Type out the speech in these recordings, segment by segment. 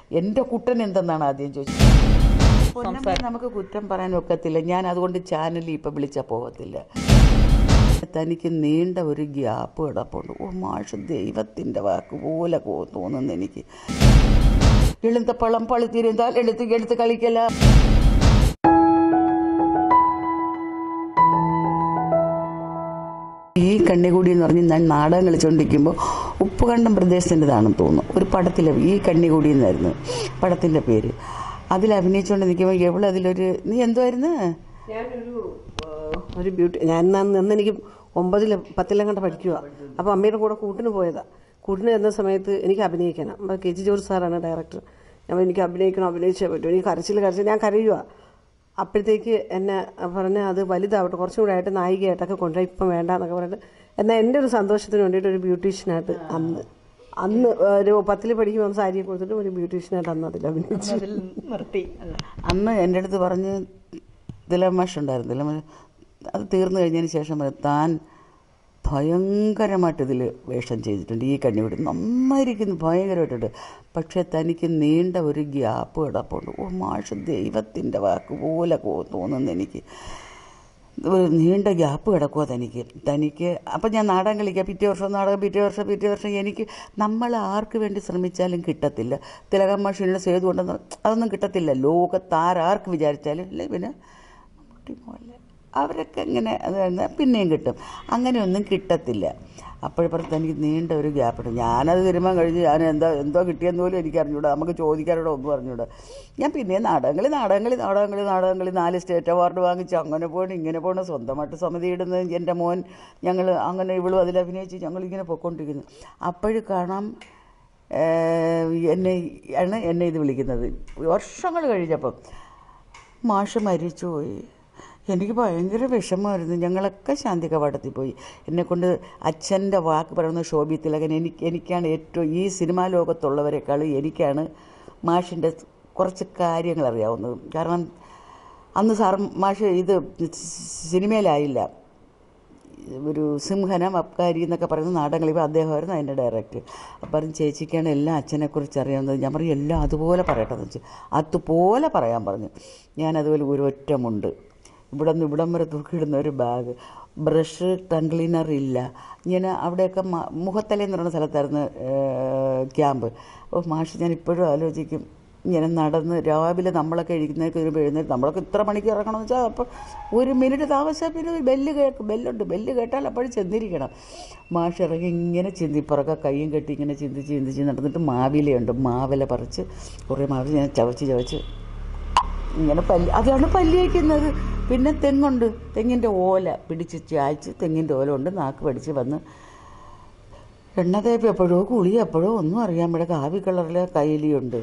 എൻ്റെ കുട്ടൻ എന്തെന്നാണ് ആദ്യം ചോദിച്ചത് പൊന്നമ്മേ, നമുക്ക് കുറ്റം പറയാൻ ഒക്കത്തില്ല ഞാൻ അതുകൊണ്ട് ചാനലിൽ ഇപ്പം വിളിച്ചാൽ പോകത്തില്ല തനിക്ക് നീണ്ട ഒരു ഗ്യാപ്പ് കിടപ്പുണ്ട് ഓ മാഷ് ദൈവത്തിൻ്റെ വാക്ക് പോലെ കോ- തോന്നുന്നു എനിക്ക് എളുത്തപ്പളം പളുത്തിരുന്താൽ എടുത്ത് എടുത്ത് കളിക്കല ഈ കണ്ണികൂടി എന്ന് പറഞ്ഞ് ഞാൻ നാടകം കളിച്ചുകൊണ്ടിരിക്കുമ്പോൾ ഉപ്പുകണ്ടം പ്രദേശത്തിൻ്റെതാണെന്ന് തോന്നുന്നു ഒരു പടത്തിലെ ഈ കണ്ണികൂടി എന്നായിരുന്നു പടത്തിൻ്റെ പേര് അതിൽ അഭിനയിച്ചുകൊണ്ട് നിൽക്കുമ്പോൾ എവിടെ അതിലൊരു നീ എന്തുമായിരുന്നു ഞാനൊരു ഏഹ്, ഒരു ബ്യൂട്ടി ഞാൻ അന്ന് അന്ന് എനിക്ക് ഒമ്പതിൽ പത്തിലും കണ്ട് പഠിക്കുക അപ്പോൾ അമ്മയുടെ കൂടെ കൂട്ടിന് പോയതാ കൂട്ടിന് ചെന്ന സമയത്ത് എനിക്ക് അഭിനയിക്കണം അപ്പോൾ കെ ജി ജോർജ് സാറാണ് ഡയറക്ടർ ഞാൻ എനിക്ക് അഭിനയിക്കണം അഭിനയിച്ചേ പറ്റൂ എനിക്ക് കരച്ചിൽ കരച്ചിൽ ഞാൻ കരയുക അപ്പോഴത്തേക്ക് എന്നെ പറഞ്ഞ അത് വലുതാവട്ടെ കുറച്ചും കൂടെ ആയിട്ട് നായികയായിട്ടൊക്കെ കൊണ്ടുപോയി ഇപ്പം വേണ്ട എന്നൊക്കെ പറഞ്ഞിട്ട് എന്നാൽ എൻ്റെ ഒരു സന്തോഷത്തിന് വേണ്ടിയിട്ട് ഒരു ബ്യൂട്ടീഷ്യനായിട്ട് അന്ന് അന്ന് ഒരു പത്തിൽ പഠിക്കുമ്പോൾ സാരി കൊടുത്തിട്ട് ഒരു ബ്യൂട്ടീഷ്യനായിട്ട് അന്ന് അതിൽ അഭിനയിച്ചു നിർത്തി അന്ന് എൻ്റെ അടുത്ത് പറഞ്ഞ് ദിലമാഷ് ഉണ്ടായിരുന്നു ദിലമാഷ് അത് തീർന്നു കഴിഞ്ഞതിന് ശേഷം പറയും, താൻ ഭയങ്കരമായിട്ട് ഇതിൽ വേഷം ചെയ്തിട്ടുണ്ട് ഈ കണ്ണിവിട് നന്നായിരിക്കുന്നു ഭയങ്കരമായിട്ടുണ്ട് പക്ഷേ തനിക്ക് നീണ്ട ഒരു ഗ്യാപ്പ് കിടപ്പുണ്ട് ഓ മാഷ് ദൈവത്തിൻ്റെ വാക്ക് പോലെ കോ- തോന്നുന്നു എനിക്ക് ഒരു നീണ്ട ഗ്യാപ്പ് കിടക്കുക തനിക്ക് തനിക്ക് അപ്പം ഞാൻ നാടകം കളിക്കുക പിറ്റേ വർഷം നാടകം പിറ്റേ വർഷം പിറ്റേ വർഷം എനിക്ക് നമ്മൾ ആർക്ക് വേണ്ടി ശ്രമിച്ചാലും കിട്ടത്തില്ല തിലകം മാഷിൻ്റെ സേതു കൊണ്ടെന്ന് അതൊന്നും കിട്ടത്തില്ല ലോകത്താരാർക്ക് വിചാരിച്ചാലും അല്ലേ പിന്നെ മമ്മൂട്ടി മോഹൻലാൽ അവരൊക്കെ ഇങ്ങനെ അത് കഴിഞ്ഞാൽ പിന്നെയും കിട്ടും അങ്ങനെയൊന്നും കിട്ടത്തില്ല അപ്പോഴപ്പുറത്ത് എനിക്ക് നീണ്ട ഒരു ഗ്യാപ്പ് ഞാനത് തീരുമാനം കഴിഞ്ഞ് ഞാൻ എന്താ എന്തോ കിട്ടിയെന്ന് പോലും എനിക്ക് അറിഞ്ഞൂടാ നമുക്ക് ചോദിക്കാനോട് ഒന്നും അറിഞ്ഞൂടാ ഞാൻ പിന്നെ നാടകങ്ങളി നാടകങ്ങളി നാടകങ്ങളി നാടകങ്ങളി നാല് സ്റ്റേറ്റ് അവാർഡ് വാങ്ങിച്ച് അങ്ങനെ പോകണം ഇങ്ങനെ പോകണം സ്വന്തമായിട്ട് സമിതി ഇടുന്നത് എൻ്റെ മോൻ ഞങ്ങൾ അങ്ങനെ ഇവളും അതിൽ അഭിനയിച്ച് ഞങ്ങളിങ്ങനെ പൊയ്ക്കൊണ്ടിരിക്കുന്നു അപ്പോഴും കാണാം ഏഹ്, എന്നെ ആണ് എന്നെ ഇത് വിളിക്കുന്നത് വർഷങ്ങൾ കഴിഞ്ഞപ്പം മാഷ് മരിച്ചുപോയി എനിക്ക് ഭയങ്കര വിഷമമായിരുന്നു ഞങ്ങളൊക്കെ ശാന്തി കവാടത്തിൽ പോയി എന്നെക്കൊണ്ട് അച്ഛൻ്റെ വാക്ക് പറയുന്ന ശോഭി തിലകൻ എനിക്ക് എനിക്കാണ് ഏറ്റവും ഈ സിനിമാ ലോകത്തുള്ളവരെക്കാൾ എനിക്കാണ് മാഷിൻ്റെ കുറച്ച് കാര്യങ്ങൾ അറിയാവുന്നത് കാരണം അന്ന് സാർ മാഷ് ഇത് സിനിമയിലായില്ല ഒരു സിംഹനം അബ്കാരി എന്നൊക്കെ പറയുന്ന നാടകങ്ങൾ ഇപ്പോൾ അദ്ദേഹമായിരുന്നു അതിൻ്റെ ഡയറക്ടർ അപ്പം പറഞ്ഞു ചേച്ചിക്കാണ് എല്ലാം അച്ഛനെക്കുറിച്ച് അറിയാവുന്നത് ഞാൻ പറഞ്ഞു എല്ലാം അതുപോലെ പറയട്ടെ എന്ന് വെച്ചു അതുപോലെ പറയാൻ പറഞ്ഞു ഞാൻ അതുപോലെ ഒരു ഒറ്റമുണ്ട് ഇവിടെ നിന്ന് ഇവിടം വരെ തൂക്കിയിടുന്ന ഒരു ബാഗ് ബ്രഷ് ടങ് ക്ലീനർ ഇല്ല ഇങ്ങനെ അവിടെയൊക്കെ മ- മുഖത്തല എന്ന് പറയുന്ന സ്ഥലത്തായിരുന്നു ഏഹ്, ക്യാമ്പ് ഓ മാഷ് ഞാൻ ഇപ്പോഴും ആലോചിക്കും ഇങ്ങനെ നടന്ന് രാവിലെ നമ്മളൊക്കെ ഇരിക്കുന്നതൊക്കെ വരുമ്പോൾ എഴുന്നേറ്റ് നമ്മളൊക്കെ ഇത്ര മണിക്ക് ഇറങ്ങണമെന്ന് വെച്ചാൽ അപ്പോൾ ഒരു മിനിറ്റ് താമസിച്ചാൽ പിന്നെ ഒരു ബെല്ല് കേൾക്കും ബെല്ലുണ്ട് ബെല്ല് കേട്ടാൽ അപ്പോഴും ചെന്നിരിക്കണം മാഷ് ഇറങ്ങി ഇങ്ങനെ ചിന്തിപ്പുറക്കെ കൈയും കെട്ടി ഇങ്ങനെ ചിന്തിച്ച് ചിന്തിച്ച് നടന്നിട്ട് മാവിലയുണ്ട് മാവില പറിച്ച് കുറേ മാവില ഞാൻ ചവച്ച് ചവച്ച് ഇങ്ങനെ പല്ല് അതാണ് പല്ല് വയ്ക്കുന്നത് പിന്നെ തെങ്ങുണ്ട് തെങ്ങിൻ്റെ ഓല പിടിച്ച് ചായച്ച് തെങ്ങിൻ്റെ ഓല കൊണ്ട് നാക്ക് പഠിച്ച് വന്ന് എണ്ണ തേപ്പ് എപ്പോഴോ കുളി എപ്പോഴോ ഒന്നും അറിയാൻ ഇവിടെ കാവി കളറിലെ കൈലിയുണ്ട്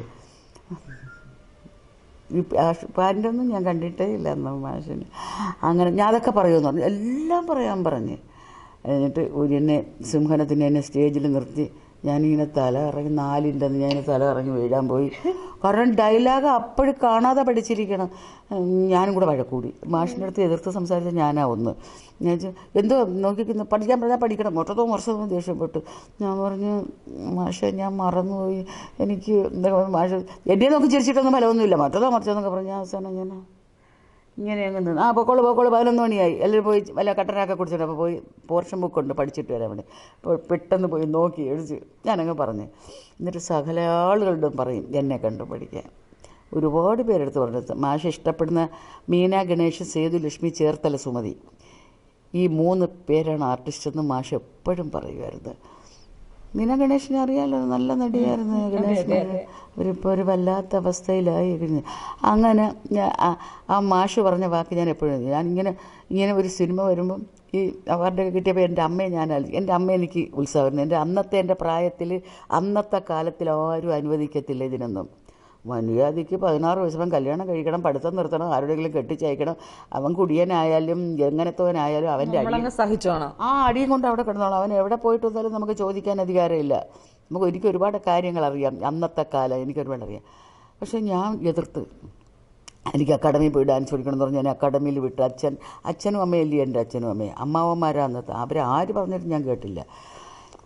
ഈ പാൻറ്റൊന്നും ഞാൻ കണ്ടിട്ടേ ഇല്ല അന്ന് മാഷിന് അങ്ങനെ ഞാൻ അതൊക്കെ പറയുമെന്ന് പറഞ്ഞു എല്ലാം പറയാൻ പറഞ്ഞ് എന്നിട്ട് ഒരു എന്നെ സിംഹനത്തിന് എന്നെ സ്റ്റേജിൽ നിർത്തി ഞാനിങ്ങനെ തല ഇറങ്ങി നാലിൻ്റെ അന്ന് ഞാൻ തല ഇറങ്ങി വീഴാൻ പോയി കാരണം ഡയലോഗ് അപ്പോഴും കാണാതെ പഠിച്ചിരിക്കണം ഉം, ഞാനും കൂടെ വഴക്കൂടി മാഷിൻ്റെ അടുത്ത് എതിർത്ത് സംസാരിച്ച ഞാനാ ഒന്ന് ഞാൻ ചോദിച്ചു, എന്തോ നോക്കിക്കുന്നു പഠിക്കാൻ പറഞ്ഞാൽ പഠിക്കണം മൊട്ടത്തോ വർഷമോ ദേഷ്യപ്പെട്ടു ഞാൻ പറഞ്ഞു മാഷെ ഞാൻ മറന്നുപോയി എനിക്ക് എന്താ മാഷ് എന്നെ നോക്കി ചിരിച്ചിട്ടൊന്നും ഫലമൊന്നുമില്ല മറ്റതോ മറിച്ചതെന്നൊക്കെ പറഞ്ഞു അവസാനം ഞാൻ ഇങ്ങനെ അങ്ങ് നിന്ന് ആ പൊക്കോളൂ പൊക്കോളൂ പതിനൊന്ന് മണിയായി എല്ലാവരും പോയി വല്ല കട്ടനൊക്കെ കുടിച്ചിട്ട് അപ്പോൾ പോയി പോർഷൻ ബുക്കുണ്ട് പഠിച്ചിട്ട് വരാൻ വേണ്ടി അപ്പോൾ പെട്ടെന്ന് പോയി നോക്കി എഴുതി ഞാനങ്ങ് പറഞ്ഞു എന്നിട്ട് സകല ആളുകളുടെ പറയും എന്നെ കണ്ടു പഠിക്കാൻ ഒരുപാട് പേരെടുത്ത് പറഞ്ഞത് മാഷ് ഇഷ്ടപ്പെടുന്ന മീന ഗണേഷ് സേതു ലക്ഷ്മി ചേർത്തല സുമതി ഈ മൂന്ന് പേരാണ് ആർട്ടിസ്റ്റ് എന്ന് മാഷ് എപ്പോഴും പറയുമായിരുന്നു മീന ഗണേഷിനെ അറിയാലോ നല്ല നടിയായിരുന്നു ഗണേഷിനെ അവരിപ്പോൾ ഒരു വല്ലാത്ത അവസ്ഥയിലായി ഇരുന്ന്. അങ്ങനെ ഞാ- ആ- ആ മാഷ് പറഞ്ഞ വാക്ക് ഞാൻ എപ്പോഴും ഞാൻ ഇങ്ങനെ ഇങ്ങനെ ഒരു സിനിമ വരുമ്പം ഈ അവാർഡ് കിട്ടിയപ്പോൾ എൻ്റെ അമ്മയെ ഞാൻ ആലോചി- എൻ്റെ അമ്മ എനിക്ക് ഉത്സാഹമായിരുന്നു എൻ്റെ അന്നത്തെ എൻ്റെ പ്രായത്തിൽ അന്നത്തെ കാലത്തിൽ ആരും അനുവദിക്കത്തില്ല ഇതിനൊന്നും മര്യാദയ്ക്ക് പതിനാറ് വയസ്സപ്പം കല്യാണം കഴിക്കണം പഠിത്തം നിർത്തണം ആരുടെയെങ്കിലും കെട്ടിച്ചയക്കണം അവൻ കുടിയനായാലും എങ്ങനത്തവനായാലും അവൻ്റെ അടി നമ്മളങ്ങ് സഹിച്ചോണം ആ അടിയും കൊണ്ട് അവിടെ കിടന്നോളാം അവൻ എവിടെ പോയിട്ട് വന്നാലും നമുക്ക് ചോദിക്കാൻ അധികാരമില്ല നമുക്ക് എനിക്ക് ഒരുപാട് കാര്യങ്ങൾ അറിയാം അന്നത്തെ കാലം എനിക്ക് ഒരുപാട് അറിയാം പക്ഷേ ഞാൻ എതിർത്ത് എനിക്ക് അക്കാഡമിയിൽ പോയി ഡാൻസ് പഠിക്കണം എന്ന് പറഞ്ഞ് ഞാൻ അക്കാഡമിയിൽ വിട്ട് അച്ഛൻ അച്ഛനും അമ്മയല്ലേ എൻ്റെ അച്ഛനും അമ്മയും അമ്മാവന്മാരാ അന്നത്തെ അവരെ ആര് പറഞ്ഞിട്ട് ഞാൻ കേട്ടില്ല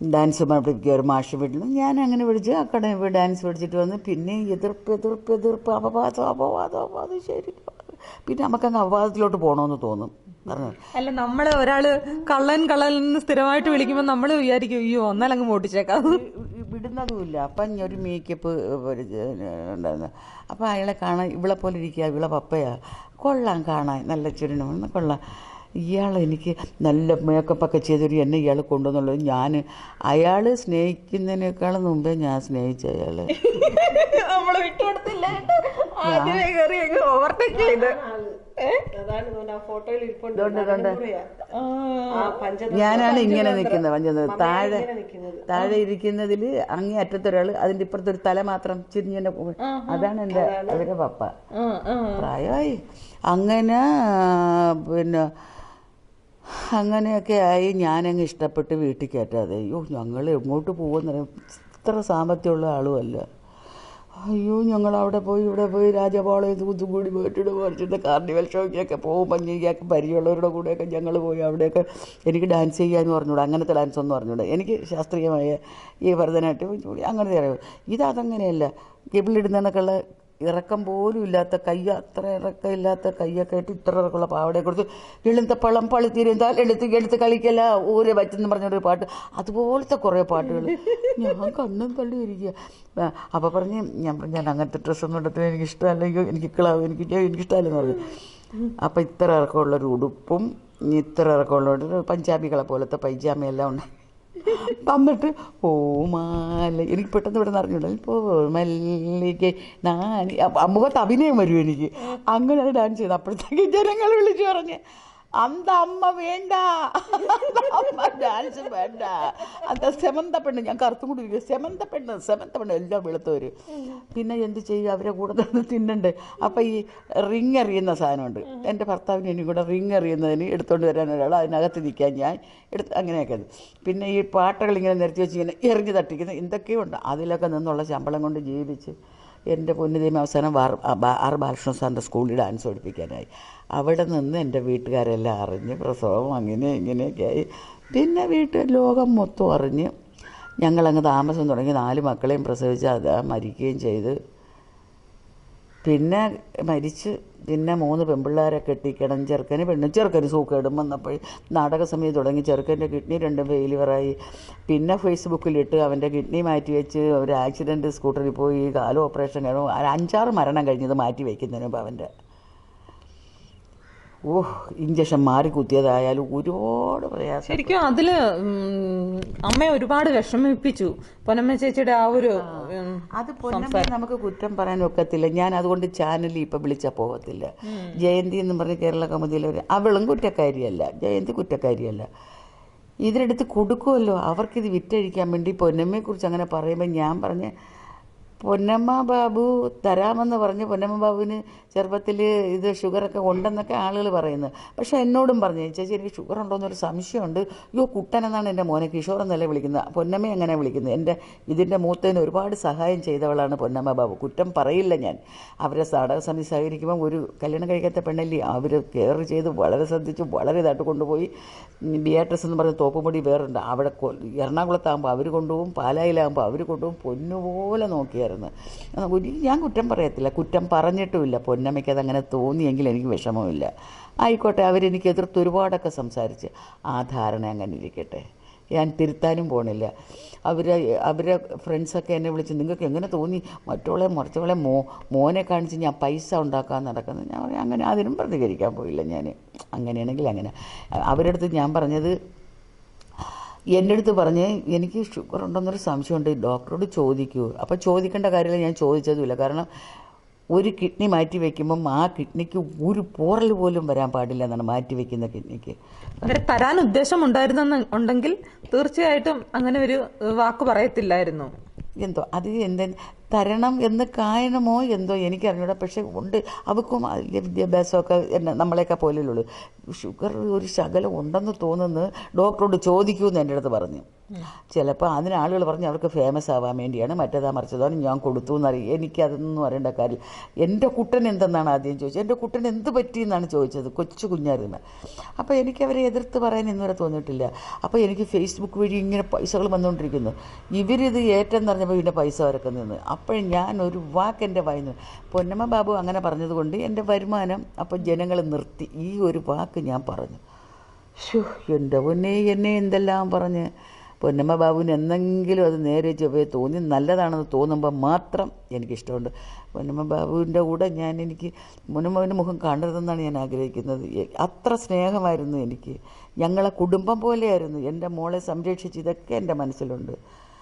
ഡാൻസ് പഠിപ്പിക്കുക ഒരു മാഷ് വീട്ടിൽ ഞാൻ അങ്ങനെ പഠിച്ച് അക്കാഡമി പോയി ഡാൻസ് പഠിച്ചിട്ട് വന്ന് പിന്നെ എതിർപ്പ് എതിർപ്പ് എതിർപ്പ് അപവാദം അപവാദം അപവാദം ശരി പിന്നെ നമുക്കങ്ങ് അപവാദത്തിലോട്ട് പോകണമെന്ന് തോന്നും പറഞ്ഞു അല്ല നമ്മള് ഒരാള് കള്ളൻ കള്ളൻ എന്ന് സ്ഥിരമായിട്ട് വിളിക്കുമ്പോ നമ്മള് വിചാരിക്കും അയ്യോ ഒന്നാലങ്ങ് മോട്ടിച്ചേക്കാം വിടുന്നതുമില്ല അപ്പം ഒരു മേക്കപ്പ് ഉണ്ടായിരുന്നു അപ്പം അയാളെ കാണാൻ ഇവളെ പോലെ ഇരിക്കുക ഇവളെ പപ്പയാ കൊള്ളാം കാണാൻ നല്ല ചുരുണം കൊള്ളാം ഇയാൾ എനിക്ക് നല്ല മേക്കപ്പൊക്കെ ചെയ്തൊരു എന്നെ ഇയാൾ കൊണ്ടുവന്നുള്ളത് ഞാൻ അയാൾ സ്നേഹിക്കുന്നതിനേക്കാളും മുമ്പേ ഞാൻ സ്നേഹിച്ച അയാളെ നമ്മള് വിട്ടുകൊടുത്തില്ല ആദ്യമേ കയറി അങ്ങ് ഓവർടേക്ക് ചെയ്ത് അതാണ് ഇതുകൊണ്ട് ആ ഫോട്ടോയിൽ ഇരിപ്പുണ്ട് ഇതുകൊണ്ട് ഇതുകൊണ്ട് ആ പഞ്ച ഞാനാണ് ഇങ്ങനെ നിൽക്കുന്നത് പഞ്ചത് താഴെ ഇങ്ങനെ നിൽക്കുന്നത്. താഴെ ഇരിക്കുന്നതിൽ അങ്ങേ അറ്റത്തൊരാൾ അതിന്റെ ഇപ്പുറത്തൊരു തല മാത്രം ചിരിഞ്ഞ അതാണ് എൻ്റെ അവരുടെ പപ്പ ആ, ആ. പ്രായമായി അങ്ങനെ ആ, പിന്നെ അങ്ങനെയൊക്കെ ആയി ഞാനങ്ങ് ഇഷ്ടപ്പെട്ട് വീട്ടിൽ കയറ്റാതെ അയ്യോ ഞങ്ങൾ എങ്ങോട്ട് പോകുന്ന ഇത്ര സാമ്പത്തികമുള്ള ആളുമല്ല അയ്യോ ഞങ്ങൾ അവിടെ പോയി ഇവിടെ പോയി രാജപാളയം തൂത്തുകൂടി പോയിട്ടിട്ട് മറിച്ചിട്ട് കാർണിവൽ ഷോയ്ക്കൊക്കെ പോകും പഞ്ഞിക്കൊക്കെ പരിചയമുള്ളവരുടെ കൂടെയൊക്കെ ഞങ്ങൾ പോയി അവിടെയൊക്കെ എനിക്ക് ഡാൻസ് ചെയ്യാന്ന് പറഞ്ഞൂടെ അങ്ങനത്തെ ഡാൻസ് ഒന്നും പറഞ്ഞൂടെ എനിക്ക് ശാസ്ത്രീയമായ ഈ ഭരതനാട്യം കുച്ചിപ്പുടി അങ്ങനത്തെ അറിയാം ഇതതങ്ങനെയല്ല കെബിളിടുന്നതൊക്കെയുള്ള ഇറക്കം പോലും ഇല്ലാത്ത കൈ അത്ര ഇറക്കം ഇല്ലാത്ത കൈയൊക്കെ ആയിട്ട് ഇത്ര ഇറക്കമുള്ള പാവടയെ കൊടുത്ത് എളുത്ത പളം പളുത്തിരുന്താൽ എടുത്ത് എടുത്ത് കളിക്കല ഊരെ പറ്റെന്ന് പറഞ്ഞൊരു പാട്ട് അതുപോലത്തെ കുറേ പാട്ടുകൾ ഞാൻ കണ്ണും തള്ളി ഇരിക്കുക അപ്പോൾ പറഞ്ഞ് ഞാൻ പറഞ്ഞു, ഞാൻ അങ്ങനത്തെ ഡ്രസ്സൊന്നും എടുത്തത് എനിക്ക് ഇഷ്ടമല്ല അയ്യോ എനിക്ക് കിളാവ് എനിക്ക് ഞാൻ- എനിക്ക് ഇഷ്ടമല്ലെന്ന് പറഞ്ഞു അപ്പോൾ ഇത്ര ഇറക്കമുള്ളൊരു ഉടുപ്പും ഇത്ര ഇറക്കമുള്ള ഒരു പഞ്ചാബികളെ പോലത്തെ പൈജാമയെല്ലാം ഉണ്ട് വന്നിട്ട് ഓ മാല എനിക്ക് പെട്ടെന്ന് ഇവിടെ നിറഞ്ഞൂടെ പോ മല്ലിക നാനി അമ്മുഖത്ത് അഭിനയം വരും എനിക്ക് അങ്ങനെ ഡാൻസ് ചെയ്ത് അപ്പോഴത്തേക്ക് ജനങ്ങൾ വിളിച്ചു പറഞ്ഞ് അന്ത അമ്മ വേണ്ട അമ്മ ഡാൻസ് വേണ്ട അന്ത സെമന്ത പെണ്ണ് ഞാൻ കറുത്തും കൂടി ഇരിക്കും സെമന്ത പെണ്ണ് സെമന്ത പെണ്ണ് എല്ലാം വെളുത്തവര് പിന്നെ എന്ത് ചെയ്യും അവരെ കൂടെ നിന്ന് തിന്നണ്ടേ അപ്പം ഈ റിങ് എറിയുന്ന സാധനമുണ്ട് എൻ്റെ ഭർത്താവിന് എനിക്ക് കൂടെ റിങ് എറിയുന്നതിന് എടുത്തുകൊണ്ട് വരാൻ ഒരാൾ അതിനകത്ത് നിൽക്കാൻ ഞാൻ എടുത്ത് അങ്ങനെയൊക്കെ അത്. പിന്നെ ഈ പാട്ടുകൾ ഇങ്ങനെ നിരത്തി വെച്ച് ഇങ്ങനെ എറിഞ്ഞ് തട്ടിക്കുന്ന എന്തൊക്കെയോ ഉണ്ട് അതിലൊക്കെ നിന്നുള്ള ശമ്പളം കൊണ്ട് ജീവിച്ച് എൻ്റെ പൊന്നുദൈവം അവസാനം വാർ ആ ബാ- ആർ ബാലകൃഷ്ണ സാറിൻ്റെ സ്കൂളിൽ ഡാൻസ് പഠിപ്പിക്കാനായി അവിടെ നിന്ന് എൻ്റെ വീട്ടുകാരെല്ലാം അറിഞ്ഞ് പ്രസവം അങ്ങനെ ഇങ്ങനെയൊക്കെ ആയി പിന്നെ വീട്ടിൽ ലോകം മൊത്തം അറിഞ്ഞ് ഞങ്ങളങ്ങ് താമസം തുടങ്ങി നാല് മക്കളെയും പ്രസവിച്ച് അത് മരിക്കുകയും ചെയ്ത് പിന്നെ മരിച്ച് പിന്നെ മൂന്ന് പെൺപിള്ളേരെ കെട്ടിക്കണം ചെറുക്കന് പെണ്ണ് ചെറുക്കന് സൂക്കേടും വന്നപ്പോൾ നാടക സമയം തുടങ്ങി ചെറുക്കൻ്റെ കിഡ്നി രണ്ടും ഫെയിലിയറായി പിന്നെ ഫേസ്ബുക്കിലിട്ട് അവൻ്റെ കിഡ്നി മാറ്റി വെച്ച് ഒരു ആക്സിഡൻറ്റ് സ്കൂട്ടറിൽ പോയി കാല് ഓപ്പറേഷൻ കഴിഞ്ഞു ഒരു അഞ്ചാറ് മരണം കഴിഞ്ഞത് മാറ്റി വയ്ക്കുന്നതിന് മുമ്പ് അവൻ്റെ ഓ ഇഞ്ചക്ഷൻ മാറി കുത്തിയതായാലും ഒരുപാട് പ്രയാസം ശരിക്കും അതില് ഉം, അമ്മയെ ഒരുപാട് വിഷമിപ്പിച്ചു പൊന്നമ്മ ചേച്ചിയുടെ ആ ഒരു ഉം, അത് പൊന്നമ്മ നമുക്ക് കുറ്റം പറയാൻ ഒക്കത്തില്ല ഞാൻ അതുകൊണ്ട് ചാനലിൽ ഇപ്പൊ വിളിച്ചാൽ പോകത്തില്ല ജയന്തി എന്ന് പറഞ്ഞ കേരള കൗമുദിയിലെ ഒരു അവളും കുറ്റക്കാരിയല്ല ജയന്തി കുറ്റക്കാരിയല്ല ഇതിനെടുത്ത് കൊടുക്കുമല്ലോ അവർക്കിത് വിറ്റഴിക്കാൻ വേണ്ടി പൊന്നമ്മയെക്കുറിച്ച് അങ്ങനെ പറയുമ്പോൾ ഞാൻ പറഞ്ഞ് പൊന്നമ്മ ബാബു തരാമെന്ന് പറഞ്ഞ് പൊന്നമ്മ ബാബുവിന് ചെറുപ്പത്തിൽ ഇത് ഷുഗറൊക്കെ ഉണ്ടെന്നൊക്കെ ആളുകൾ പറയുന്നത് പക്ഷേ എന്നോടും പറഞ്ഞു ചേച്ചി എനിക്ക് ഷുഗർ ഉണ്ടോയെന്നൊരു സംശയമുണ്ട് യോ കുട്ടൻ എന്നാണ് എൻ്റെ മോനെ കിഷോർ എന്നല്ലേ വിളിക്കുന്നത് പൊന്നമ്മ എങ്ങനെ വിളിക്കുന്നത് എൻ്റെ ഇതിൻ്റെ മൂത്തതിന് ഒരുപാട് സഹായം ചെയ്തവളാണ് പൊന്നമ്മ ബാബു കുറ്റം പറയില്ല ഞാൻ അവരെ നാടക സമിതി സഹകരിക്കുമ്പോൾ ഒരു കല്യാണം കഴിക്കാത്ത പെണ്ണല്ലേ അവർ കെയർ ചെയ്ത് വളരെ ശ്രദ്ധിച്ച് വളരെ ഇതായിട്ട് കൊണ്ടുപോയി ബിയാട്രസ് എന്ന് പറഞ്ഞ തോപ്പുപൊടി വേറുണ്ട് അവിടെ കൊ- എറണാകുളത്താകുമ്പോൾ അവർ കൊണ്ടുപോകും പാലായിലാകുമ്പോൾ അവർ കൊണ്ടുപോകും പൊന്നുപോലെ നോക്കിയായിരുന്നു ആ, ഒരു- ഞാൻ കുറ്റം പറയത്തില്ല കുറ്റം പറഞ്ഞിട്ടുമില്ല പൊന്നമ്മയ്ക്ക് അതങ്ങനെ തോന്നിയെങ്കിൽ എനിക്ക് വിഷമമില്ല ആയിക്കോട്ടെ അവരെനിക്ക് എതിർത്ത് ഒരുപാടൊക്കെ സംസാരിച്ച് ആ ധാരണ അങ്ങനെ ഇരിക്കട്ടെ ഞാൻ തിരുത്താനും പോണില്ല അവരെ അവരെ ഫ്രണ്ട്സൊക്കെ എന്നെ വിളിച്ച് നിങ്ങൾക്ക് എങ്ങനെ തോന്നി മറ്റോളെ മറിച്ചോളെ മോ മോനെ കാണിച്ച് ഞാൻ പൈസ ഉണ്ടാക്കാൻ നടക്കുന്നത് ഞാൻ പറഞ്ഞു അങ്ങനെ അതിനും പ്രതികരിക്കാൻ പോയില്ല ഞാൻ അങ്ങനെയാണെങ്കിൽ അങ്ങനെ അവരുടെ അടുത്ത് ഞാൻ പറഞ്ഞത് എൻ്റെ അടുത്ത് പറഞ്ഞ് എനിക്ക് ഷുഗർ ഉണ്ടെന്നൊരു സംശയമുണ്ട് ഡോക്ടറോട് ചോദിക്കൂ അപ്പോൾ ചോദിക്കേണ്ട കാര്യമില്ല ഞാൻ ചോദിച്ചതുമില്ല കാരണം ഒരു കിഡ്നി മാറ്റി വയ്ക്കുമ്പം ആ കിഡ്നിക്ക് ഒരു പോറൽ പോലും വരാൻ പാടില്ല എന്നാണ് മാറ്റി വയ്ക്കുന്ന കിഡ്നിക്ക് അവരെ തരാൻ ഉദ്ദേശമുണ്ടായിരുന്നെന്ന് ഉണ്ടെങ്കിൽ തീർച്ചയായിട്ടും അങ്ങനെ ഒരു ഏഹ്, വാക്ക് പറയത്തില്ലായിരുന്നു എന്തോ അത് എന്തെ തരണം എന്ന് കാരണമോ എന്തോ എനിക്കറിഞ്ഞൂടാ പക്ഷെ ഉണ്ട് അവക്കും വലിയ വിദ്യാഭ്യാസമൊക്കെ എന്നെ നമ്മളെയൊക്കെ പോലെയുള്ളൂ ഷുഗർ ഒരു ശകലം ഉണ്ടെന്ന് തോന്നുന്നു ഡോക്ടറോട് ചോദിക്കൂന്ന് എൻ്റെ അടുത്ത് പറഞ്ഞു ചിലപ്പോൾ അതിന് ആളുകൾ പറഞ്ഞ് അവർക്ക് ഫേമസ് ആവാൻ വേണ്ടിയാണ് മറ്റേതാ മറിച്ചതാണ് ഞാൻ കൊടുത്തു എന്നറിയാം എനിക്കതൊന്നും അറിയേണ്ട കാര്യം എൻ്റെ കുട്ടൻ എന്തെന്നാണ് ആദ്യം ചോദിച്ചത് എൻ്റെ കുട്ടൻ എന്ത് പറ്റിയെന്നാണ് ചോദിച്ചത് കൊച്ചു കുഞ്ഞായിരുന്നു അപ്പോൾ എനിക്ക് അവരെ എതിർത്ത് പറയാൻ ഇന്നുവരെ തോന്നിയിട്ടില്ല അപ്പോൾ എനിക്ക് ഫേസ്ബുക്ക് വഴി ഇങ്ങനെ പൈസകൾ വന്നുകൊണ്ടിരിക്കുന്നു ഇവരിത് ഏറ്റെന്ന് പറഞ്ഞപ്പോൾ ഇതിൻ്റെ പൈസ വരക്കെ നിന്ന് അപ്പോൾ ഞാൻ ഒരു വാക്ക് എൻ്റെ വായിന്ന് പൊന്നമ്മ ബാബു അങ്ങനെ പറഞ്ഞതുകൊണ്ട് എൻ്റെ വരുമാനം അപ്പോൾ ജനങ്ങൾ നിർത്തി ഈ ഒരു വാക്ക് ഞാൻ പറഞ്ഞു ഷോ എൻ്റെ പൊന്നെ എന്നെ എന്തെല്ലാം പറഞ്ഞ് പൊന്നമ്മ ബാബുവിന് എന്തെങ്കിലും അത് നേരെ ചൊവ്വേ തോന്നി നല്ലതാണെന്ന് തോന്നുമ്പോൾ മാത്രം എനിക്കിഷ്ടമുണ്ട് പൊന്നമ്മ ബാബുവിൻ്റെ കൂടെ ഞാൻ എനിക്ക് പൊന്നമ്മൻ്റെ മുഖം കാണരുതെന്നാണ് ഞാൻ ആഗ്രഹിക്കുന്നത് എ- അത്ര സ്നേഹമായിരുന്നു എനിക്ക് ഞങ്ങളെ കുടുംബം പോലെയായിരുന്നു എൻ്റെ മോളെ സംരക്ഷിച്ച് ഇതൊക്കെ എൻ്റെ മനസ്സിലുണ്ട്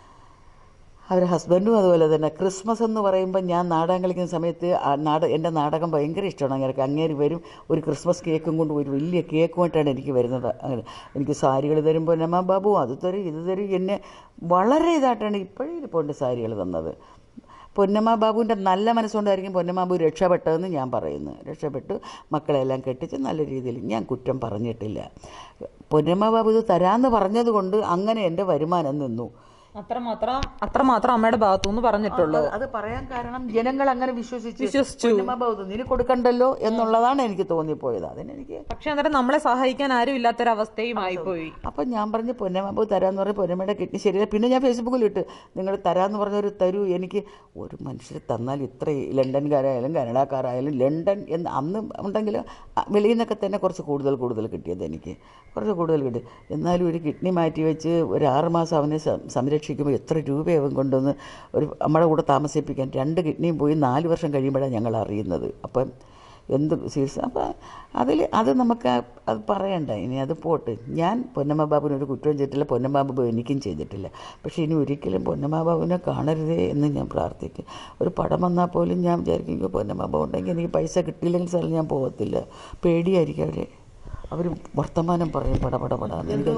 അവരുടെ ഹസ്ബൻഡും അതുപോലെ തന്നെ ക്രിസ്മസ് എന്ന് പറയുമ്പോൾ ഞാൻ നാടകം കളിക്കുന്ന സമയത്ത് ആ നാട എൻ്റെ നാടകം ഭയങ്കര ഇഷ്ടമാണ് അങ്ങനെ അങ്ങേര് വരും ഒരു ക്രിസ്മസ് കേക്കും കൊണ്ട് ഒരു വലിയ കേക്കുമായിട്ടാണ് എനിക്ക് വരുന്നത് അങ്ങനെ എനിക്ക് സാരികൾ തരുമ്പോൾ നമ്മ ബാബു അത് തരും ഇത് തരും എന്നെ വളരെ ഇതായിട്ടാണ് ഇപ്പോഴും ഇരിപ്പുണ്ട് സാരികൾ തന്നത് പൊന്നമ്മ ബാബുവിൻ്റെ നല്ല മനസ്സുകൊണ്ടായിരിക്കും പൊന്നമ്മ ബാബു രക്ഷപ്പെട്ടതെന്ന് ഞാൻ പറയുന്നു രക്ഷപ്പെട്ടു മക്കളെല്ലാം കെട്ടിച്ച് നല്ല രീതിയിൽ ഞാൻ കുറ്റം പറഞ്ഞിട്ടില്ല പൊന്നമ്മ ബാബു ഇത് തരാമെന്ന് പറഞ്ഞതുകൊണ്ട് അങ്ങനെ എൻ്റെ വരുമാനം നിന്നു അത്രമാത്രം അത്രമാത്രം അമ്മയുടെ ഭാഗത്തുനിന്ന് പറഞ്ഞിട്ടുള്ളൂ അത് അത് പറയാൻ കാരണം ജനങ്ങൾ അങ്ങനെ വിശ്വസിച്ച് വിശ്വസിച്ചു. പൊന്നമ്മ ബൗദ്ധ നിന് കൊടുക്കണ്ടല്ലോ എന്നുള്ളതാണ് എനിക്ക് തോന്നിപ്പോയത് അതിനെനിക്ക് പക്ഷെ അന്നേരം നമ്മളെ സഹായിക്കാൻ ആരും ഇല്ലാത്തൊരവസ്ഥയും ആയിപ്പോയി അപ്പം ഞാൻ പറഞ്ഞു പൊന്നമ്മ തരാന്ന് പറഞ്ഞ് പൊന്നമ്മയുടെ കിഡ്നി ശരിയല്ല പിന്നെ ഞാൻ ഫേസ്ബുക്കിൽ ഇട്ട് നിങ്ങൾ തരാന്ന് പറഞ്ഞൊരു തരൂ എനിക്ക് ഒരു മനുഷ്യർ തന്നാൽ ഇത്ര ലണ്ടൻകാരായാലും കനഡക്കാരായാലും ലണ്ടൻ എന്ന് അന്ന് ഉണ്ടെങ്കിൽ വെളിയിൽ നിന്നൊക്കെ തന്നെ കുറച്ച് കൂടുതൽ കൂടുതൽ കിട്ടിയത് എനിക്ക് കുറച്ച് കൂടുതൽ കിട്ടി എന്നാലും ഒരു കിഡ്നി മാറ്റി വെച്ച് ഒരു ആറ് മാസം അവനെ സം- സംരക്ഷിക്കുമ്പോൾ എത്ര രൂപയാവും കൊണ്ടുവന്ന് ഒരു നമ്മുടെ കൂടെ താമസിപ്പിക്കാൻ രണ്ട് കിഡ്നിയും പോയി നാല് വർഷം കഴിയുമ്പോഴാണ് ഞങ്ങൾ അറിയുന്നത് അപ്പം എന്ത് സീരിയസ് അപ്പം അതിൽ അത് നമുക്ക് ആ- അത് പറയണ്ട ഇനി അത് പോട്ട് ഞാൻ പൊന്നമ്മ ബാബുവിന് ഒരു കുറ്റവും ചെയ്തിട്ടില്ല പൊന്നമ്മ ബാബു എനിക്കും ചെയ്തിട്ടില്ല പക്ഷേ ഇനി ഒരിക്കലും പൊന്നമ്മ ബാബുവിനെ കാണരുതേ എന്ന് ഞാൻ പ്രാർത്ഥിക്കും ഒരു പടം വന്നാൽ പോലും ഞാൻ വിചാരിക്കും "അയ്യോ, പൊന്നമ്മ ബാബു ഉണ്ടെങ്കിൽ എനിക്ക് പൈസ കിട്ടിയില്ലെങ്കിൽ സ്ഥലം ഞാൻ പോകത്തില്ല പേടിയായിരിക്കും അവരെ അവർ വർത്തമാനം പറയും പടപട പടാന്ന് എനിക്ക്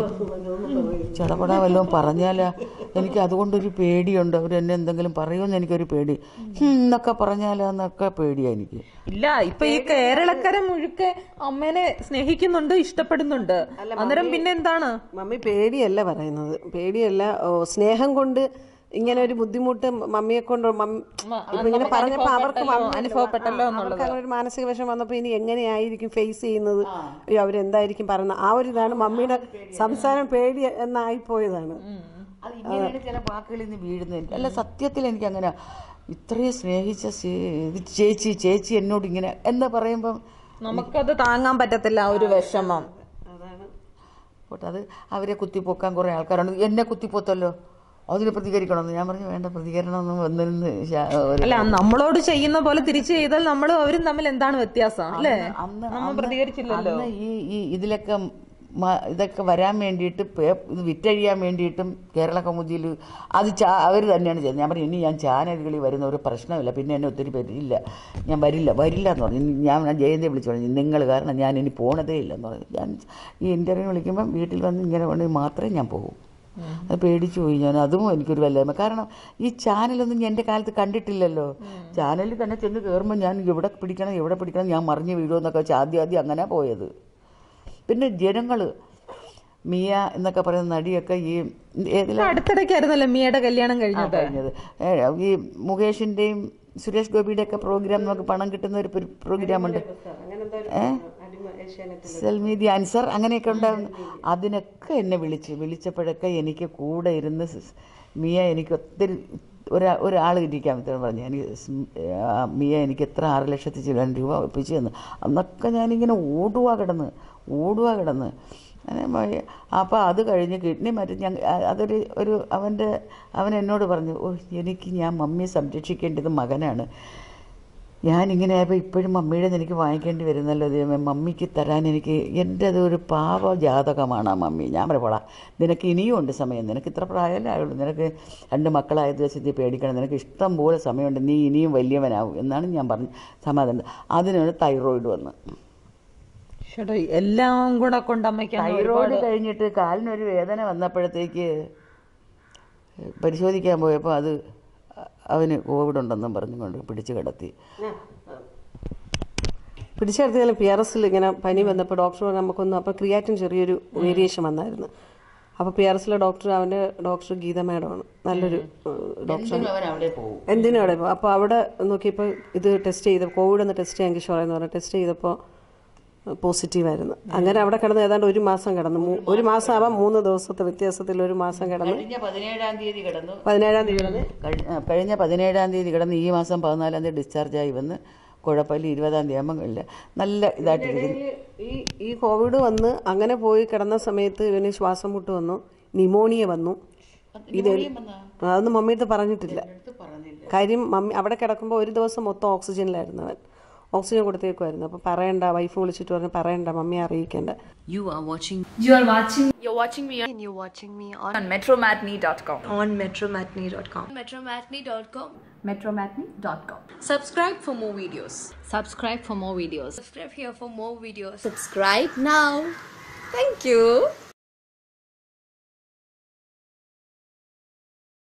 ചടപട വല്ലതും പറഞ്ഞാൽ എനിക്ക് അതുകൊണ്ടൊരു പേടിയുണ്ട് അവരെന്നെ എന്തെങ്കിലും പറയുമെന്ന് എനിക്കൊരു പേടി ഹും എന്നൊക്കെ പറഞ്ഞാലെന്നൊക്കെ പേടിയാണ് എനിക്ക് ഇല്ല ഇപ്പൊ ഈ കേരളക്കര മുഴുക്കെ അമ്മേനെ സ്നേഹിക്കുന്നുണ്ട് ഇഷ്ടപ്പെടുന്നുണ്ട് അന്നേരം പിന്നെ എന്താണ് മമ്മി പേടിയല്ല പറയുന്നത് പേടിയല്ല ഓ, സ്നേഹം കൊണ്ട് ഇങ്ങനെ ഒരു ബുദ്ധിമുട്ട് മമ്മിയെ കൊണ്ട് മമ്മി ഇപ്പൊ ഇങ്ങനെ പറഞ്ഞപ്പോ അവർക്ക് വന്നു. അനുഭവപ്പെട്ടല്ലോ അവർക്ക് അങ്ങനെ ഒരു മാനസിക വിഷമം വന്നപ്പോ ഇനി എങ്ങനെയായിരിക്കും ഫേസ് ചെയ്യുന്നത് അയ്യോ അവരെന്തായിരിക്കും പറയുന്നത് ആ ഒരു ഇതാണ് മമ്മിയുടെ സംസാരം പേടി എന്നായിപ്പോയതാണ് അത് ഇങ്ങനെയാണ് ചില വാക്കുകളിൽ നിന്ന് വീഴുന്നത് അല്ല സത്യത്തിൽ എനിക്ക് അങ്ങനെ ഇത്രയും സ്നേഹിച്ച സേ- ഇത് ചേച്ചി ചേച്ചി എന്നോട് ഇങ്ങനെ എന്ന് പറയുമ്പം നമുക്കത് താങ്ങാൻ പറ്റത്തില്ല ആ ഒരു വിഷമം പോട്ടെ അത് അവരെ കുത്തിപ്പൊക്കാൻ കുറേ ആൾക്കാരുണ്ട് എന്നെ കുത്തിപ്പൊത്തല്ലോ അതിന് പ്രതികരിക്കണമെന്ന് ഞാൻ പറഞ്ഞു വേണ്ട പ്രതികരണമൊന്നും വന്നിരുന്ന് ശാ- ഒരു- അല്ല നമ്മളോട് ചെയ്യുന്ന പോലെ തിരിച്ചു ചെയ്താൽ നമ്മളും അവരും തമ്മിൽ എന്താണ് വ്യത്യാസം അല്ലേ അന്ന് നമ്മൾ അന്ന് പ്രതികരിച്ചില്ലല്ലോ അന്ന് ഈ ഈ ഇതിലൊക്കെ മ- ഇതൊക്കെ വരാൻ വേണ്ടിയിട്ട് പേ- ഇത് വിറ്റഴിയാൻ വേണ്ടിയിട്ടും കേരള കൗമുദിയിൽ അത് ചാ അവർ തന്നെയാണ് ചെയ്യുന്നത് ഞാൻ പറഞ്ഞു ഇനി ഞാൻ ചാനലുകളിൽ വരുന്ന ഒരു പ്രശ്നമില്ല പിന്നെ എന്നെ ഒത്തിരി പേര് ഇല്ല ഞാൻ വരില്ല വരില്ല എന്ന് പറഞ്ഞു ഇനി ഞാൻ ഞാൻ ജയന്തിയെ വിളിച്ചു പറഞ്ഞു നിങ്ങൾ കാരണം ഞാൻ ഇനി പോണതേ ഇല്ല എന്ന് പറഞ്ഞു ഞാൻ ഈ ഇൻ്റർവ്യൂ വിളിക്കുമ്പം വീട്ടിൽ വന്ന് ഇങ്ങനെ വേണമെങ്കിൽ മാത്രമേ ഞാൻ പോകും അത് പേടിച്ചു പോയി ഞാൻ അതും എനിക്കൊരു വല്ലായ്മ കാരണം ഈ ചാനലൊന്നും ഞാൻ എൻ്റെ കാലത്ത് കണ്ടിട്ടില്ലല്ലോ ചാനലിൽ തന്നെ ചെന്ന് കയറുമ്പോൾ ഞാൻ എവിടെ പിടിക്കണം എവിടെ പിടിക്കണം ഞാൻ മറിഞ്ഞ് വീഴുമെന്നൊക്കെ വെച്ച് ആദ്യം ആദ്യം അങ്ങനെ പോയത് പിന്നെ ജനങ്ങൾ മിയ എന്നൊക്കെ പറയുന്ന നടിയൊക്കെ ഈ ഏതിലാ അടുത്തിടയ്ക്കായിരുന്നല്ലോ മിയയുടെ കല്യാണം കഴിഞ്ഞത് കഴിഞ്ഞത് ഏ, ഈ മുകേഷിൻ്റെയും സുരേഷ് ഗോപിയുടെ ഒക്കെ പ്രോഗ്രാം നമുക്ക് പണം കിട്ടുന്ന ഒരു പ്രോഗ്രാം ഉണ്ട് സെൽമീതി ആൻസർ അങ്ങനെയൊക്കെ ഉണ്ടായിരുന്നു അതിനൊക്കെ എന്നെ വിളിച്ചു വിളിച്ചപ്പോഴൊക്കെ എനിക്ക് കൂടെ ഇരുന്ന് സ് മിയ എനിക്ക് ഒത്തിരി ഒരാ ഒരാൾ ഇരിക്കാൻ പറ്റുമെന്ന് പറഞ്ഞു എനിക്ക് സ്- ആ, മിയ എനിക്ക് എത്ര ആറ് ലക്ഷത്തി ചില്ലാൻ രൂപ ഒപ്പിച്ചു തന്നു അന്നൊക്കെ ഞാനിങ്ങനെ ഓടുക കിടന്ന് ഓടുക കിടന്ന് അങ്ങനെ അപ്പോൾ അത് കഴിഞ്ഞ് കിഡ്നി മാറ്റി ഞാൻ അതൊരു ഒരു അവൻ്റെ അവൻ എന്നോട് പറഞ്ഞു ഓ എനിക്ക് ഞാൻ മമ്മിയെ സംരക്ഷിക്കേണ്ടത് മകനാണ് ഞാനിങ്ങനെ ആയപ്പോൾ ഇപ്പോഴും മമ്മിയുടെ നിന്ന് എനിക്ക് വാങ്ങിക്കേണ്ടി വരുന്നല്ലോ ദൈവമേ മമ്മിക്ക് തരാൻ എനിക്ക് എൻ്റെ അത് ഒരു പാവ ജാതകമാണ് ആ മമ്മി ഞാൻ പറയപ്പോളാ നിനക്ക് ഇനിയും ഉണ്ട് സമയം നിനക്ക് ഇത്ര പ്രായമല്ലേ ആയുള്ളൂ നിനക്ക് രണ്ട് മക്കളായത് വെച്ച് നീ പേടിക്കണം നിനക്ക് ഇഷ്ടം പോലെ സമയമുണ്ട് നീ ഇനിയും വലിയവനാവും എന്നാണ് ഞാൻ പറഞ്ഞു സമാധാനം അതിനാണ് തൈറോയിഡ് വന്ന് ചേട്ടാ എല്ലാം കൂടെ കൊണ്ട് അമ്മയ്ക്ക് അങ്ങ് തൈറോയിഡ് കഴിഞ്ഞിട്ട് കാലിനൊരു വേദന വന്നപ്പോഴത്തേക്ക് പരിശോധിക്കാൻ പോയപ്പോൾ അത് അവന് കോവിഡ് ഉണ്ടെന്നും പറഞ്ഞുകൊണ്ട് പിടിച്ചു കിടത്തി പിടിച്ചെടുത്താലും പി ആർ എസിൽ ഇങ്ങനെ പനി വന്നപ്പോൾ ഡോക്ടർ പറഞ്ഞു നമുക്കൊന്ന് അപ്പോൾ ക്രിയാറ്റിൻ ചെറിയൊരു വേരിയേഷൻ വന്നായിരുന്നു അപ്പോൾ പി ആർ എസിലെ ഡോക്ടർ അവൻ്റെ ഡോക്ടർ ഗീത മാഡമാണ് നല്ലൊരു ഡോക്ടർ അവൻ അവിടെ പോകും എന്തിനും അവിടെ പോകും അപ്പോൾ അവിടെ നോക്കിയപ്പോൾ ഇത് ടെസ്റ്റ് ചെയ്ത് കോവിഡ് ഒന്ന് ടെസ്റ്റ് ചെയ്യാൻ കിഷോർ എന്ന് പറഞ്ഞു ടെസ്റ്റ് ചെയ്തപ്പോൾ പോസിറ്റീവായിരുന്നു അങ്ങനെ അവിടെ കിടന്ന് ഏതാണ്ട് ഒരു മാസം കിടന്നു മൂ- ഒരു മാസം ആവാം മൂന്ന് ദിവസത്തെ വ്യത്യാസത്തിൽ ഒരു മാസം കിടന്നു കഴിഞ്ഞ പതിനേഴാം തീയതി കിടന്നു പതിനേഴാം തീയതി കിടന്ന് കഴി- ആ, കഴിഞ്ഞ പതിനേഴാം തീയതി കിടന്ന് ഈ മാസം പതിനാലാം തീയതി ഡിസ്ചാർജായി വന്ന് കുഴപ്പമില്ല ഇരുപതാം തീയതി ആകുമ്പോൾ കഴിയില്ല നല്ല ഇതായിട്ടിരിക്കുന്നു ഈ ഈ കോവിഡ് വന്ന് അങ്ങനെ പോയി കിടന്ന സമയത്ത് ഇവന് ശ്വാസം മുട്ട് വന്നു നിമോണിയ വന്നു ഇത് അതൊന്നും മമ്മിയുടെ പറഞ്ഞിട്ടില്ല കാര്യം മമ്മി അവിടെ കിടക്കുമ്പോൾ ഒരു ദിവസം മൊത്തം ഓക്സിജനിലായിരുന്നു അവൻ ഓക്സിജൻ കൊടുത്തേക്കുമായിരുന്നു അപ്പോൾ പറയണ്ട വൈഫ് വിളിച്ചിട്ട് പറഞ്ഞു പറയണ്ട മമ്മിയെ അറിയിക്കേണ്ട You are watching You are watching You're watching me and you're watching me on, on metromatney.com. on metromatney.com. Metromatney.com. Metromatney.com. Subscribe for more videos. subscribe for more videos. Subscribe here for more videos. subscribe now. Thank you.